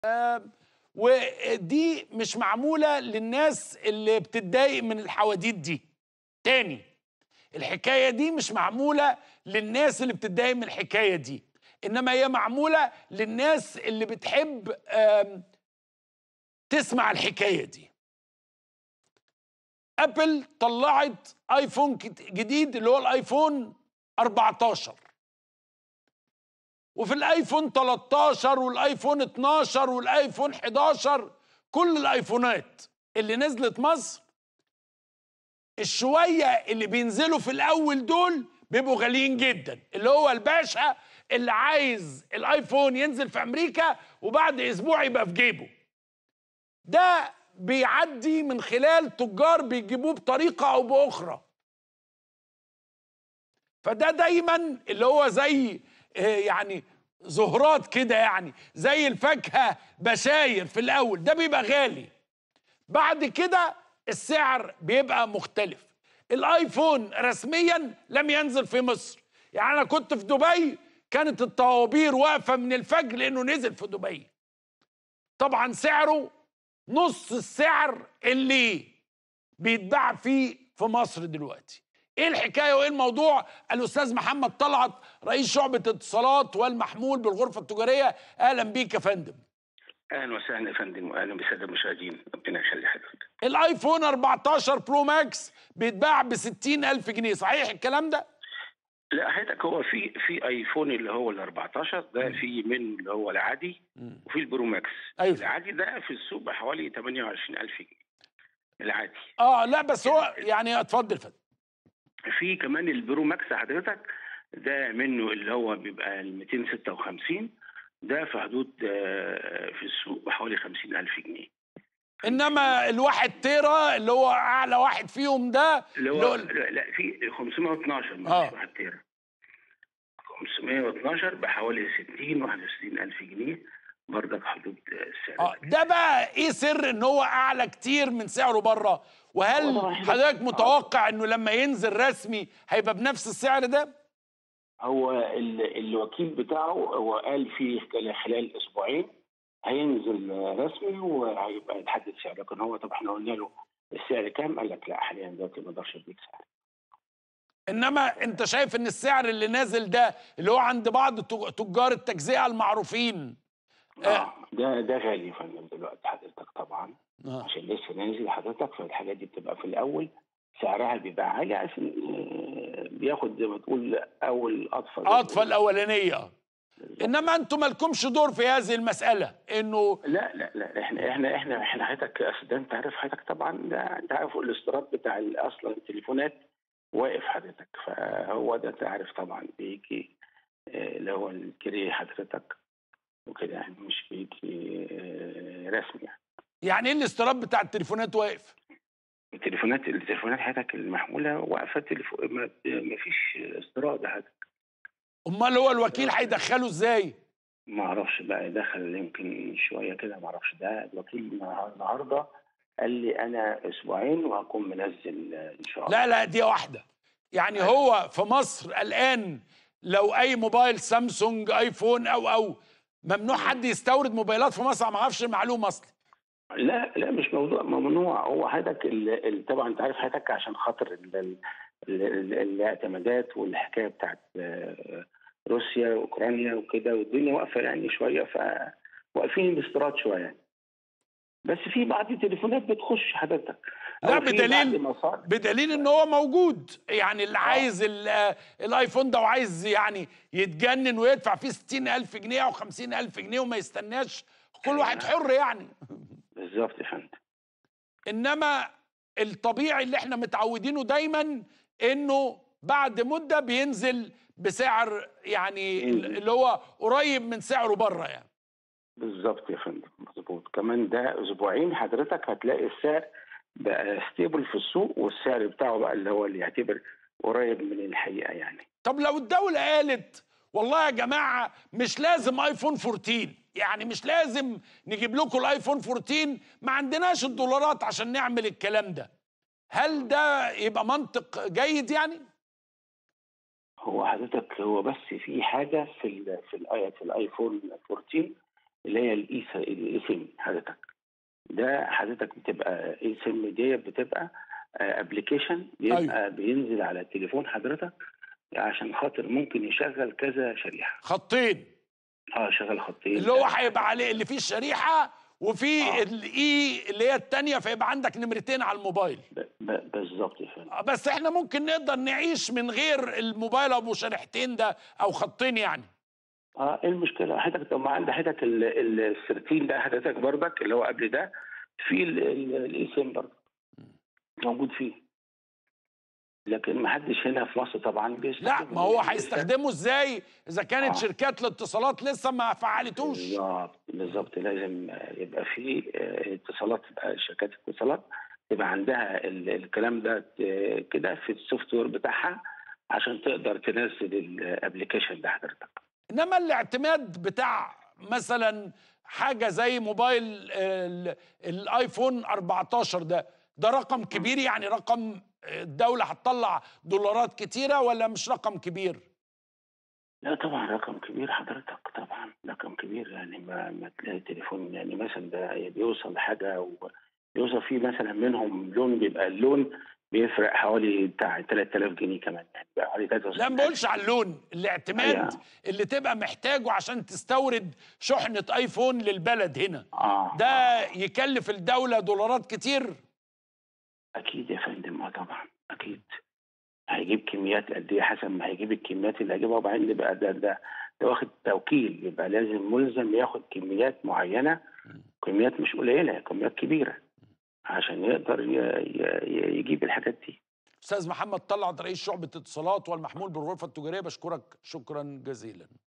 ودي مش معموله للناس اللي بتتضايق من الحواديت دي تاني الحكايه دي مش معموله للناس اللي بتتضايق من الحكايه دي انما هي معموله للناس اللي بتحب آم، تسمع الحكايه دي ابل طلعت ايفون كت- جديد اللي هو الايفون 14 وفي الايفون 13 والايفون 12 والايفون 11 كل الايفونات اللي نزلت مصر الشويه اللي بينزلوا في الاول دول بيبقوا غاليين جدا اللي هو الباشا اللي عايز الايفون ينزل في امريكا وبعد اسبوع يبقى في جيبه ده بيعدي من خلال تجار بيجيبوه بطريقه او باخرى فده دايما اللي هو زي آه، يعني زهرات كده يعني زي الفاكهه بشاير في الاول ده بيبقى غالي بعد كده السعر بيبقى مختلف الايفون رسميا لم ينزل في مصر يعني انا كنت في دبي كانت الطوابير واقفه من الفجر لانه نزل في دبي طبعا سعره نص السعر اللي بيتباع فيه في مصر دلوقتي ايه الحكايه وايه الموضوع الاستاذ محمد طلعت رئيس شعبه اتصالات والمحمول بالغرفه التجاريه اهلا بيك يا فندم اهلا وسهلا يا فندم واهلا بالساده المشاهدين ربنا يخلي حضرتك الايفون 14 برو ماكس بيتباع ب 60 الف جنيه صحيح الكلام ده لا حضرتك هو في في ايفون اللي هو ال 14 ده في منه اللي هو العادي وفي البرو ماكس أيوة. العادي ده في السوق بحوالي 28000 جنيه العادي اه لا بس هو يعني اتفضل فندم في كمان البرو ماكس حضرتك ده منه اللي هو بيبقى ال 256 ده في حدود آه، في السوق بحوالي 50000 جنيه انما الواحد تيرا اللي هو اعلى واحد فيهم ده اللي هو لا, لا في 512 مش آه. واحد تيرا 512 بحوالي 60 61 الف جنيه برضك حدود السعر اه ده بقى ايه سر ان هو اعلى كتير من سعره بره وهل هو طبعاً حضرتك آه. متوقع انه لما ينزل رسمي هيبقى بنفس السعر ده هو ال- الوكيل بتاعه هو قال في خلال- خلال اسبوعين هينزل رسمي وهيبقى يتحدد سعر لكن هو طب احنا قلنا له السعر كام قال لك لا حاليا دلوقتي ما اقدرش اديك سعر انما انت شايف ان السعر اللي نازل ده اللي هو عند بعض تج- تجار التجزئه المعروفين اه ده ده غالي يا فندم دلوقتي حضرتك طبعا آه. عشان لسه نازل حضرتك فالحاجات دي بتبقى في الاول سعرها بيبقى عالي عشان آه، بياخد زي ما تقول اول اطفال اطفال الاولانيه انما انتم مالكمش دور في هذه المساله انه لا لا لا احنا احنا احنا احنا حضرتك اصل ده انت عارف حضرتك طبعا ده انت عارف الاستيراد بتاع ال- اصلا التليفونات واقف حضرتك فهو ده انت عارف طبعا بيجي آه، اللي هو الكري حضرتك وكده يعني مش بيجي آه، رسمي يعني يعني ايه الاستيراد بتاع التليفونات واقف التليفونات التليفونات حضرتك المحموله واقفه تليفون ما ما فيش استيراد حضرتك امال هو الوكيل هيدخله ازاي ما اعرفش بقى دخل يمكن شويه كده ما اعرفش ده الوكيل النهار- النهارده قال لي انا اسبوعين وهكون منزل آه، ان شاء الله لا لا دي واحده يعني هو في مصر الان لو اي موبايل سامسونج ايفون او او ممنوع حد يستورد موبايلات في مصر ما اعرفش المعلومه اصلا لا لا مش موضوع ممنوع هو حضرتك ال- ال- طبعا انت عارف حضرتك عشان خاطر ال- ال- ال- الاعتمادات والحكايه بتاعت آه، روسيا واوكرانيا وكده والدنيا واقفه يعني شويه فواقفين الاستيراد شويه بس في بعض التليفونات بتخش حضرتك لا، أو في بدليل- بعض مصادر- بدليل ان هو موجود يعني اللي عايز ال- آه، الايفون ده وعايز يعني يتجنن ويدفع فيه 60 الف جنيه او 50 الف جنيه وما يستناش كل واحد حر يعني بالظبط يا فندم انما الطبيعي اللي احنا متعودينه دايما انه بعد مده بينزل بسعر يعني ينزل. اللي هو قريب من سعره بره يعني بالظبط يا فندم مظبوط كمان ده اسبوعين حضرتك هتلاقي السعر بقى ستيبل في السوق والسعر بتاعه بقى اللي هو اللي يعتبر قريب من الحقيقه يعني طب لو الدولة قالت والله يا جماعة مش لازم ايفون 14 يعني مش لازم نجيب لكم الايفون 14 ما عندناش الدولارات عشان نعمل الكلام ده هل ده يبقى منطق جيد يعني؟ هو حضرتك هو بس في حاجه في ال في الاي في الايفون 14 اللي هي الاي الاي سيم حضرتك ده حضرتك بتبقى اي سيم دي بتبقى ابلكيشن بيبقى أيوة. بينزل على التليفون حضرتك عشان خاطر ممكن يشغل كذا شريحه خطين اه شغل خطين اللي هو هيبقى عليه اللي فيه الشريحه وفي آه. الاي اللي هي التانية فيبقى عندك نمرتين على الموبايل ب- ب- بالظبط يا فندم آه، بس احنا ممكن نقدر نعيش من غير الموبايل ابو شريحتين ده او خطين يعني اه ايه المشكله حضرتك طب ما عند حضرتك ال- ال- السيرتين ده حضرتك برضك اللي هو قبل ده في الاي سيم برضك موجود فيه لكن ما حدش هنا في مصر طبعا بيستخدمه لا ما هو لسه. هيستخدمه ازاي اذا كانت آه. شركات الاتصالات لسه ما فعلتوش بالظبط بالظبط لازم آه، يبقى في آه، اتصالات آه، شركات اتصالات يبقى عندها ال- الكلام ده آه، كده في السوفت وير بتاعها عشان تقدر تنزل الابلكيشن ده حضرتك انما الاعتماد بتاع مثلا حاجه زي موبايل ال- الايفون 14 ده ده رقم كبير يعني رقم الدوله هتطلع دولارات كتيره ولا مش رقم كبير لا طبعا رقم كبير حضرتك طبعا رقم كبير يعني ما, ما تلاقي تليفون يعني مثلا ده بيوصل لحاجه وبيوصل فيه مثلا منهم لون بيبقى اللون بيفرق حوالي بتاع 3000 جنيه كمان يعني بيبقى حوالي 73 لا ما بقولش على اللون الاعتماد أيوة. اللي تبقى محتاجه عشان تستورد شحنه ايفون للبلد هنا اه ده يكلف الدوله دولارات كتير اكيد يا فندم اه طبعا اكيد هيجيب كميات قد ايه حسب ما هيجيب الكميات اللي هيجيبها وبعدين يبقى ده ده ده واخد توكيل يبقى لازم ملزم ياخد كميات معينه كميات مش قليله كميات كبيره عشان يقدر ي- ي- ي- يجيب الحاجات دي استاذ محمد طلعت رئيس شعبه اتصالات والمحمول بالغرفه التجاريه بشكرك شكرا جزيلا